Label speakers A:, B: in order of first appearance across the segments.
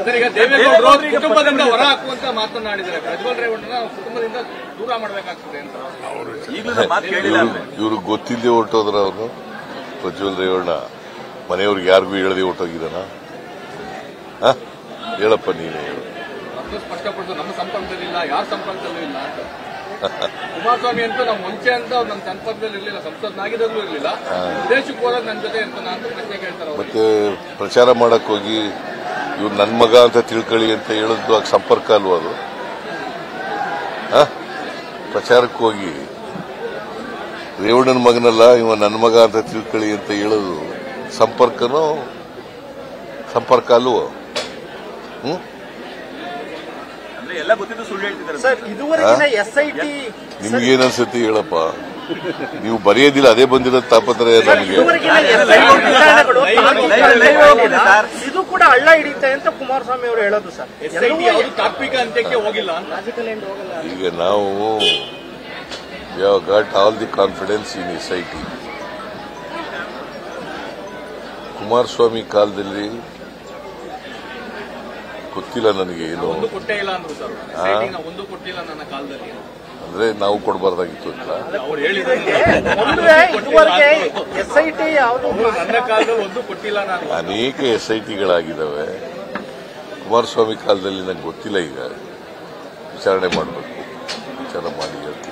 A: Sir ಈಗ ದೇವೇಗೌಡರು ಕುಟುಂಬದಿಂದ ಹೊರ ಹಾಕುವಂತ ಮಾತನಾಡಿದ್ದಾರೆ ಪ್ರಜ್ವಲ್ ರೇವಣ್ಣನ ಕುಟುಂಬದಿಂದ ದೂರ ಮಾಡಬೇಕಾಗ್ತದೆ ಅಂತ
B: ಈಗಲೂ ನಮ್ಮ ಮಾತು ಕೇಳಿಲ್ಲ ಅಂದ್ರೆ
C: ಇವ್ರಿಗೆ ಗೊತ್ತಿಲ್ಲದೆ ಹೊರಟೋದ್ರ ಅವನು ಪ್ರಜ್ವಲ್ ರೇವಣ್ಣ ಮನೆಯವ್ರಿಗೆ ಯಾರಿಗೂ ಹೇಳದೆ ಹೊರಟೋಗಿದ್ದಾನ ಹ? ಹೇಳಪ್ಪ ನೀನೇ ಹೇಳು
A: ಅದು ಸ್ಪಷ್ಟಪಡಿಸು ನಮ್ಮ ಸಂಪರ್ಕದಲ್ಲಿಲ್ಲ ಯಾರ ಸಂಪರ್ಕದಲ್ಲೂ ಇಲ್ಲ ಅಂತ ಕುಮಾರಸ್ವಾಮಿ ಅಂತೂ ನಮ್ಮ ಮುಂಚೆ ಅಂತ ಅವ್ರು ನಮ್ಮ ಸಂಪರ್ಕದಲ್ಲಿ ಇರಲಿಲ್ಲ ಸಂಸತ್ನಾಗಿದ್ದಾಗಲೂ ಇರಲಿಲ್ಲ ವಿದೇಶಕ್ಕೆ ಹೋದಾಗ ನನ್ನ ಜೊತೆ ಇರ್ತಾನ ಅಂತ ಪ್ರಶ್ನೆ ಕೇಳ್ತಾರೆ ಅವ್ರು
C: ಮತ್ತೆ ಪ್ರಚಾರ ಮಾಡಕ್ ಹೋಗಿ ಇವ್ರು ನನ್ನ ಮಗ ಅಂತ ತಿಳ್ಕೊಳ್ಳಿ ಅಂತ ಹೇಳದ್ದು ಆಗ ಸಂಪರ್ಕ ಅಲ್ವಾ ಅದು ಹ? ಪ್ರಚಾರಕ್ಕೆ ಹೋಗಿ ರೇವಣ್ಣನ ಮಗನಲ್ಲ ಇವ ನನ್ನ ಮಗ ಅಂತ ತಿಳ್ಕೊಳ್ಳಿ ಅಂತ ಹೇಳೋದು ಸಂಪರ್ಕನೋ ಸಂಪರ್ಕ ಅಲ್ವೋ ಹ್ಮ್
B: ಅಂದ್ರೆ ಎಲ್ಲ ಗೊತ್ತಿದ್ದು ಸುಳ್ಳು ಹೇಳ್ತಿದ್ದಾರೆ
D: ಸರ್ ಇದುವರೆಗಿನ ಎಸ್ ಐ ಟಿ
C: ನಿಮ್ಗೇನ್ ಅನ್ಸುತ್ತೆ ಹೇಳಪ್ಪ ನೀವು ಬರೆಯೋದಿಲ್ಲ ಅದೇ ಬಂದಿರೋ ತಾಪತ್ರಯ ನನಗೆ
D: ಇದುವರೆಗಿನ SIT ವಿಚಾರಣೆಗಳು ತಾರ್ಕಿಕ
B: ಲೈವ್- ಲೈವ್ ಹೋಗಿದೆ ಸರ್.
D: ಇದು ಕೂಡ ಹಳ್ಳ ಹಿಡಿಯುತ್ತೆ ಅಂತ ಕುಮಾರಸ್ವಾಮಿ ಅವರು ಹೇಳೋದು ಸರ್
A: ಎಸ್ ಐ ಟಿ ಯಾವುದು ತಾತ್ವಿಕ ಅಂತ್ಯಕ್ಕೆ ಹೋಗಿಲ್ಲ ಅಂತ
C: ಈಗ ನಾವು ಯಾವ got all the confidence in S I T Kumaraswamy ಕಾಲದಲ್ಲಿ ಗೊತ್ತಿಲ್ಲ ನನಗೆ ಏನು
A: ಒಂದು ಕೊಟ್ಟೇ ಇಲ್ಲ ಅಂದ್ರು ಸರ್ ಎಸ್ ಐ ಟಿ ಒಂದು ಕೊಟ್ಟಿಲ್ಲ ನನ್ನ ಕಾಲದಲ್ಲಿ
C: ಅಂದ್ರೆ ನಾವು ಕೊಡಬಾರ್ದಾಗಿತ್ತು ಅಂತ
A: ಅವ್ರು ಹೇಳಿದ್ರೆ
D: ಒಂದು ವೇಳೆ ಇದುವರೆಗೆ ಎಸ್ ಐ ಟಿ ಯಾವುದು
A: ನನ್ನ ಕಾಲದಲ್ಲಿ ಒಂದು ಕೊಟ್ಟಿಲ್ಲ ನಾನು
C: ಅನೇಕ ಎಸ್ ಐ ಟಿಗಳಾಗಿದ್ದಾವೆ ಕುಮಾರಸ್ವಾಮಿ ಕಾಲದಲ್ಲಿ ನಂಗೆ ಗೊತ್ತಿಲ್ಲ ಈಗ ವಿಚಾರಣೆ ಮಾಡಬೇಕು ವಿಚಾರ ಮಾಡಿ ಹೇಳ್ತೀನಿ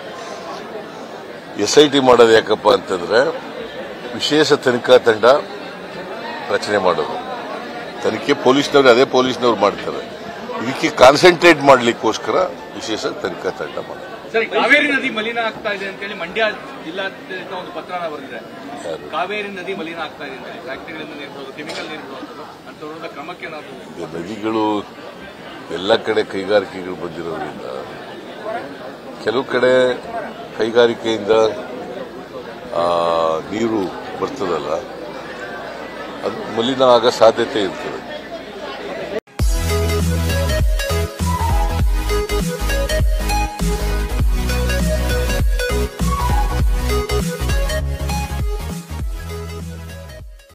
C: ಎಸ್ ಐ ಟಿ ಮಾಡೋದು ಯಾಕಪ್ಪ ಅಂತಂದ್ರೆ ವಿಶೇಷ ತನಿಖಾ ತಂಡ ರಚನೆ ಮಾಡೋದು ತನಿಖೆ ಪೊಲೀಸ್ನವ್ರು ಅದೇ ಪೊಲೀಸ್ನವ್ರು ಮಾಡ್ತಾರೆ ಇದಕ್ಕೆ ಕಾನ್ಸಂಟ್ರೇಟ್ ಮಾಡ್ಲಿಕ್ಕೋಸ್ಕರ ವಿಶೇಷ ತನಿಖಾ ತಂಡ ಮಾಡೋದು
A: ಸರಿ ಕಾವೇರಿ ನದಿ ಮಲಿನ ಆಗ್ತಾ ಇದೆ ಅಂತೇಳಿ ಮಂಡ್ಯ ಜಿಲ್ಲಾಡಳಿತ ಒಂದು ಪತ್ರನ ಬರೆದಿದೆ
C: ಯಾರು?
A: ಕಾವೇರಿ ನದಿ ಮಲಿನ ಆಗ್ತಾ ಇದೆ ಅಂತೇಳಿ ಫ್ಯಾಕ್ಟರಿಗಳಿಂದ ನೀರು ಬಿಡೋದು ಕೆಮಿಕಲ್ ನೀರು ಬಿಡುವಂಥದ್ದು ಅಂತವ್ರದ ಕ್ರಮಕ್ಕೆ ನಾವು
C: ಈ ನದಿಗಳು ಎಲ್ಲ ಕಡೆ ಕೈಗಾರಿಕೆಗಳು ಬಂದಿರೋದ್ರಿಂದ ಕೆಲವು ಕಡೆ ಕೈಗಾರಿಕೆಯಿಂದ ಆ, ನೀರು ಬರ್ತದಲ್ಲ ಅದು ಮಲಿನ ಆಗೋ ಸಾಧ್ಯತೆ ಇರ್ತದೆ